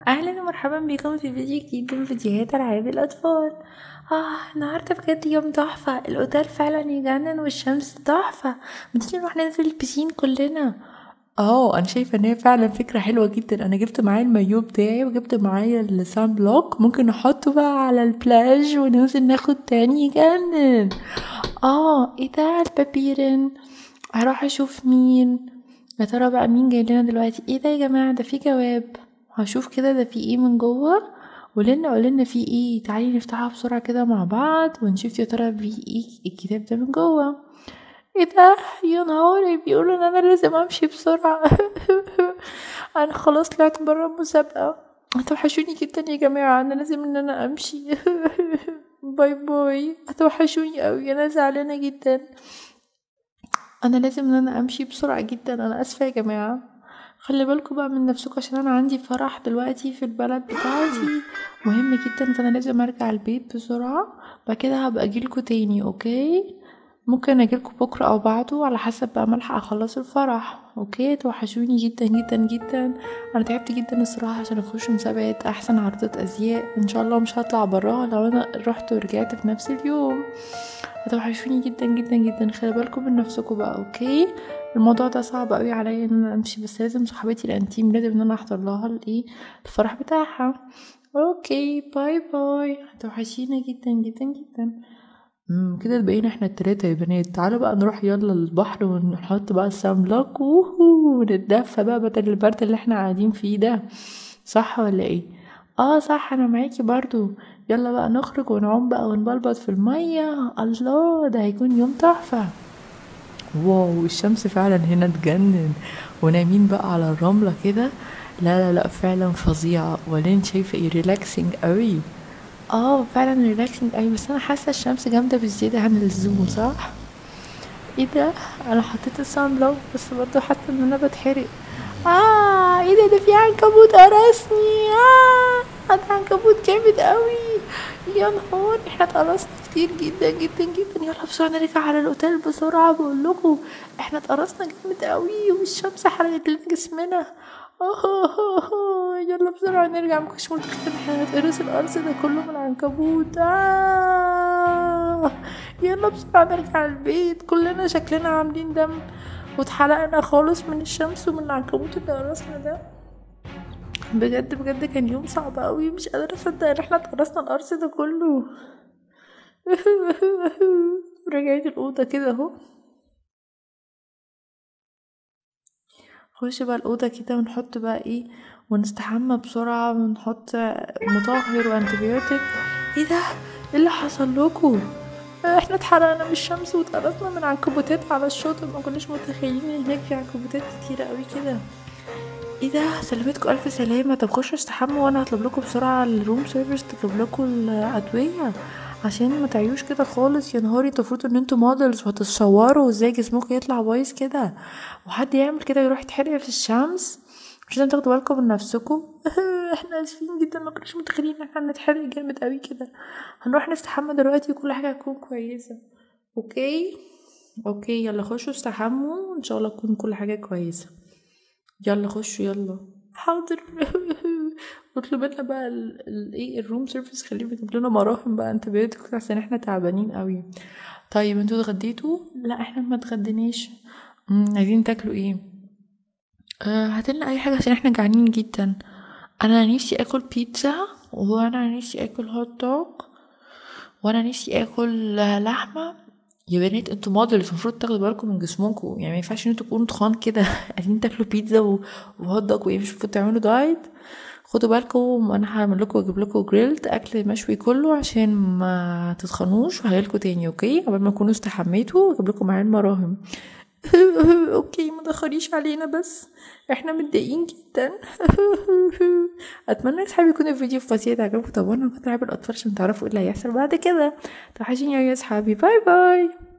اهلا ومرحبا بكم في فيديو جديد من فيديوهات العاب الاطفال اه النهارده بجد يوم تحفه الاوتيل فعلا يجنن والشمس تحفه ما تيجي نروح ننزل البسين كلنا اه انا شايفه ان هي فعلا فكره حلوه جدا انا جبت معايا المايو بتاعي وجبت معايا السان بلوك ممكن نحطه بقى على البلاج وننزل ناخد تاني يجنن اه ايه ده البابيرن هروح اشوف مين يا ترى بقى مين جاي لنا دلوقتي ايه ده يا جماعه ده في جواب هشوف كده ده في ايه من جوه قولنا قولنا في ايه تعالي نفتحها بسرعه كده مع بعض ونشوف يا ترى في ايه الكتاب ده من جوه ايه ده يا نهاري بيقولوا ان انا لازم امشي بسرعه انا خلاص طلعت برا المسابقه هتوحشوني جدا يا جماعه انا لازم ان انا امشي باي باي هتوحشوني قوي انا زعلانه جدا انا لازم ان انا امشي بسرعه جدا انا اسفه يا جماعه خلي بالكم بقى من نفسكم عشان انا عندي فرح دلوقتي في البلد بتاعتي مهم جدا فانا لازم ارجع البيت بسرعه بعد كده هبقى اجيلكوا تاني اوكي ممكن اجيلكوا بكره او بعده على حسب بقى ملحق اخلص الفرح اوكي توحشوني جدا جدا جدا انا تعبت جدا الصراحه عشان اخش مسابقه احسن عروضات ازياء ان شاء الله مش هطلع براها لو انا رحت ورجعت في نفس اليوم هتوحشوني جدا جدا جدا خلي بالكم من نفسكم بقى اوكي الموضوع ده صعب قوي عليا ان انا امشي بس لازم صاحبتي الانتيم لازم ان انا احضر لها الايه الفرح بتاعها اوكي باي باي هتوحشينا جدا جدا جدا امم كده بقينا احنا التلاتة يا بنات تعالوا بقى نروح يلا البحر ونحط بقى السان بلوك ووهو ونتدفى بقى بدل البرد اللي احنا قاعدين فيه ده صح ولا ايه اه صح انا معاكي برضو يلا بقى نخرج ونعوم بقى ونبلبط في المية الله ده هيكون يوم تحفة واو الشمس فعلا هنا تجنن ونايمين بقى على الرملة كده لا لا لا فعلا فظيعة وبعدين شايفة ايه ريلاكسنج قوي اه فعلا ريلاكسنج قوي بس انا حاسة الشمس جامدة بالزيادة عن اللزوم صح ايه ده انا حطيت الصن بلوك بس برضه حاسة ان انا بتحرق اه ايه ده ده في عنكبوت قرصني اه ده عنكبوت جامد قوي يا نهار احنا اتقرصنا كتير جدا جدا جدا يلا بسرعه نرجع على الاوتيل بسرعه بقول لكم احنا اتقرصنا جامد قوي والشمس حرقت لنا جسمنا آه يلا بسرعه نرجع مكنتش متخيل احنا هنتقرص القرص ده كله من العنكبوت آه يلا بسرعه نرجع البيت كلنا شكلنا عاملين دم واتحرقنا خالص من الشمس ومن العنكبوت اللي قرصنا ده بجد بجد كان يوم صعب قوي مش قادره اصدق ان احنا اتقرصنا القرص ده كله رجعت الاوضه كده اهو نخش بقى الاوضه كده ونحط بقى ايه ونستحمى بسرعه ونحط مطهر وانتبيوتيك ايه ده ايه اللي حصل لكم احنا اتحرقنا من الشمس واتقرصنا من عنكبوتات على الشاطئ ما كناش متخيلين ان هناك في عنكبوتات كتيره قوي كده ايه ده سلامتكم الف سلامه طب خشوا استحموا وانا هطلب لكم بسرعه الروم سيرفيس تجيب لكم الادويه عشان ما تعيوش كده خالص يا نهاري المفروض ان انتوا مودلز وهتتصوروا ازاي جسمكم يطلع بايظ كده وحد يعمل كده يروح يتحرق في الشمس مش لازم تاخدوا بالكم من نفسكم احنا اسفين جدا ما كناش متخيلين ان احنا نتحرق جامد قوي كده هنروح نستحمى دلوقتي وكل حاجه هتكون كويسه اوكي اوكي يلا خشوا استحموا ان شاء الله تكون كل حاجه كويسه يلا خشوا يلا حاضر اطلب لنا بقى الايه الروم سيرفيس خليه يجيب لنا مراهم بقى انتبيوتيك عشان احنا تعبانين قوي طيب انتوا اتغديتوا لا احنا ما اتغديناش عايزين تاكلوا ايه آه هاتلنا اي حاجه عشان احنا جعانين جدا انا نفسي اكل بيتزا وانا نفسي اكل هوت دوج وانا نفسي اكل لحمه يا بنات انتوا موديلز المفروض تاخدوا بالكم من جسمكم يعني ما ينفعش ان انتوا تكونوا تخان كده عايزين تاكلوا بيتزا وهوت دوج وايه مش المفروض تعملوا دايت خدوا بالكم انا هعمل لكم واجيب لكم جريلد اكل مشوي كله عشان ما تتخنوش وهجيلكوا تاني اوكي قبل ما تكونوا استحميتوا واجيب لكم معايا المراهم اوكي ما تاخريش علينا بس احنا متضايقين جدا اتمنى يا اصحابي يكون الفيديو في بسيط عجبكم طبعا انا كنت الاطفال عشان تعرفوا ايه اللي هيحصل بعد كده توحشوني يا اصحابي باي باي